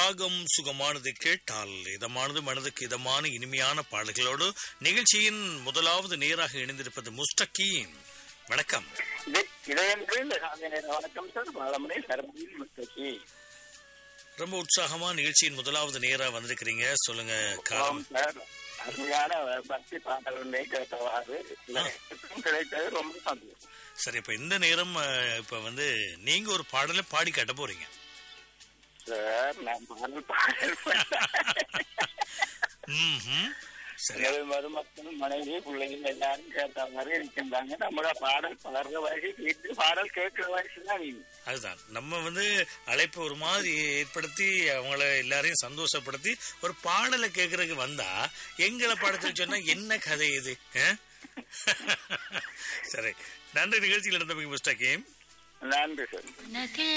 ராகம் சுகமானது கேட்டால் இதமானது மனதுக்கு இதமான இனிமையான பாடல்களோடு நிகழ்ச்சியின் முதலாவது நேராக இணைந்திருப்பது முஸ்டகீம் வணக்கம் இது இதயம் இந்த சாமி நேரம் வணக்கம் சார் பாலமணி சரபதியில் முஸ்தகி ரொம்ப உற்சாகமா நிகழ்ச்சியின் முதலாவது நேரா வந்திருக்கிறீங்க சொல்லுங்க காலம் ஆமாம் சார் அருமையான பக்தி பாடல் ஒன்றை கேட்டவாறு இதற்கும் கிடைத்தது ரொம்ப சந்தோஷம் சரி இப்ப இந்த நேரம் அஹ், இப்ப வந்து நீங்க ஒரு பாடலை பாடி காட்ட போறீங்க சார் நான் பாடல் பாடல் ம்ஹும். சரி எனது மருமக்கள் மனைவி பிள்ளைகள் எல்லாரும் கேட்ட மாதிரி இருக்கின்றாங்க நம்மளோட பாடல் பாடுற வயசு கேட்டு பாடல் கேட்கிற வயசு தான் நீங்க அதுதான் நம்ம வந்து அழைப்பு ஒரு மாதிரி ஏற்படுத்தி அவங்கள எல்லாரையும் சந்தோஷப்படுத்தி ஒரு பாடலை கேட்கறதுக்கு வந்தா எங்களை பாடத்துக்கு சொன்னா என்ன கதை இது ஆ? சரி நன்றி நிகழ்ச்சியில் இருந்தவங்க மிஸ்டர் கேம் நன்றி சார் நதில்